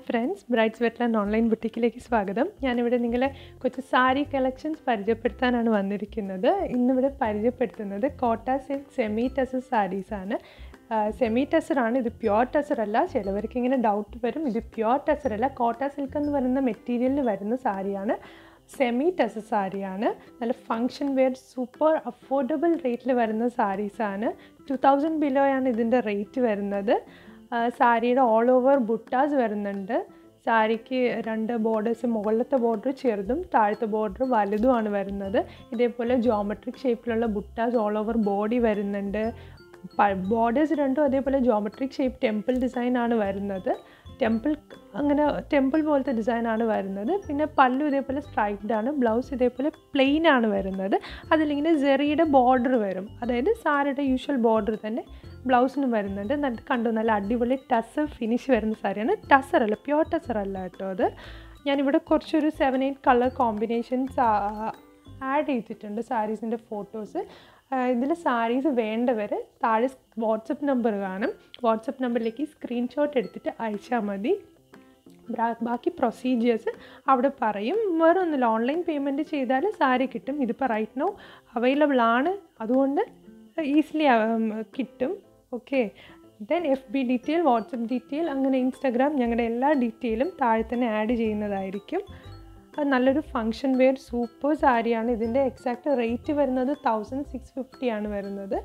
friends brights wetland online ബുട്ടിക്കിലേക്ക് സ്വാഗതം ഞാനിവിടെ നിങ്ങളെ കുറച്ച് സാരി കളക്ഷൻസ് പരിചയപ്പെടുത്താനാണ് വന്നിരിക്കുന്നത് ഇന്നിവിടെ പരിചയപ്പെടുത്തുന്നത് കോട്ട സിൽക്ക് സെമി ടസർ സാരീസാണ് സെമി ടസറാണ് ഇത് പ്യോർ ടസർ അല്ല ചിലവർക്ക് ഇങ്ങനെ ഡൗട്ട് വരും ഇത് പ്യോർ ടസർ അല്ല കോട്ട സിൽക്ക് എന്ന് പറയുന്ന മെറ്റീരിയലിൽ വരുന്ന സാരിയാണ് സെമി ടസർ സാരിയാണ് നല്ല ഫങ്ഷൻ വെയർ സൂപ്പർ അഫോർഡബിൾ റേറ്റിൽ വരുന്ന സാരീസാണ് ടു തൗസൻഡ് ബിലോയാണ് ഇതിൻ്റെ റേറ്റ് വരുന്നത് സാരിയുടെ ഓൾ ഓവർ ബുട്ടാസ് വരുന്നുണ്ട് സാരിക്ക് രണ്ട് ബോർഡേഴ്സ് മുകളിലത്തെ ബോർഡർ ചെറുതും താഴത്തെ ബോർഡർ വലുതുമാണ് വരുന്നത് ഇതേപോലെ ജോമെട്രിക് ഷേപ്പിലുള്ള ബുട്ടാസ് ഓൾ ഓവർ ബോഡി വരുന്നുണ്ട് ബോർഡേഴ്സ് രണ്ടും അതേപോലെ ജോമെട്രിക് ഷേപ്പ് ടെമ്പിൾ ഡിസൈൻ ആണ് വരുന്നത് ടെമ്പിൾ അങ്ങനെ ടെമ്പിൾ പോലത്തെ ഡിസൈനാണ് വരുന്നത് പിന്നെ പല്ലു ഇതേപോലെ സ്ട്രൈക്ഡ് ആണ് ബ്ലൗസ് ഇതേപോലെ പ്ലെയിൻ ആണ് വരുന്നത് അതിലിങ്ങനെ ജെറിയുടെ ബോർഡർ വരും അതായത് സാരിയുടെ യൂഷ്വൽ ബോർഡർ തന്നെ ബ്ലൗസിനും വരുന്നുണ്ട് നല്ല കണ്ടു നല്ല അടിപൊളി ടസർ ഫിനിഷ് വരുന്ന സാരിയാണ് ടസർ അല്ല പ്യോർ ടസർ അല്ല കേട്ടോ അത് ഞാനിവിടെ കുറച്ചൊരു seven eight colour combinations add ചെയ്തിട്ടുണ്ട് സാരീസിൻ്റെ ഫോട്ടോസ് ഇതിൽ സാരീസ് വേണ്ടവർ താഴെ വാട്സപ്പ് നമ്പർ കാണും വാട്സപ്പ് നമ്പറിലേക്ക് സ്ക്രീൻഷോട്ട് എടുത്തിട്ട് അയച്ചാൽ മതി ബാക്കി പ്രൊസീജിയേഴ്സ് അവിടെ പറയും വേറെ ഒന്നുമില്ല ഓൺലൈൻ പേയ്മെൻറ്റ് ചെയ്താൽ സാരി കിട്ടും ഇതിപ്പോൾ റൈറ്റ് നോ അവൈലബിൾ ആണ് അതുകൊണ്ട് ഈസിലി കിട്ടും okay then F B detail WhatsApp detail അങ്ങനെ ഇൻസ്റ്റാഗ്രാം ഞങ്ങളുടെ എല്ലാ ഡീറ്റെയിലും താഴെ തന്നെ ആഡ് ചെയ്യുന്നതായിരിക്കും അത് നല്ലൊരു ഫങ്ഷൻ വെയർ സൂപ്പർ സാരിയാണ് ഇതിൻ്റെ എക്സാക്റ്റ് റേറ്റ് വരുന്നത് തൗസൻഡ് സിക്സ് ഫിഫ്റ്റി ആണ് വരുന്നത്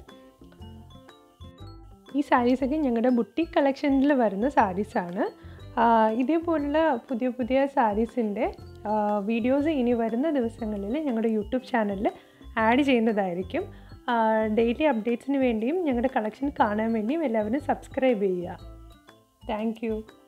ഈ സാരീസൊക്കെ ഞങ്ങളുടെ ബുട്ടിക് കളക്ഷനിൽ വരുന്ന സാരീസാണ് ഇതേപോലുള്ള പുതിയ പുതിയ സാരീസിൻ്റെ വീഡിയോസ് ഇനി വരുന്ന ദിവസങ്ങളിൽ ഞങ്ങളുടെ യൂട്യൂബ് ചാനലിൽ ആഡ് ചെയ്യുന്നതായിരിക്കും ഡെയിലി അപ്ഡേറ്റ്സിന് വേണ്ടിയും ഞങ്ങളുടെ കളക്ഷൻ കാണാൻ വേണ്ടിയും എല്ലാവരും സബ്സ്ക്രൈബ് ചെയ്യുക താങ്ക്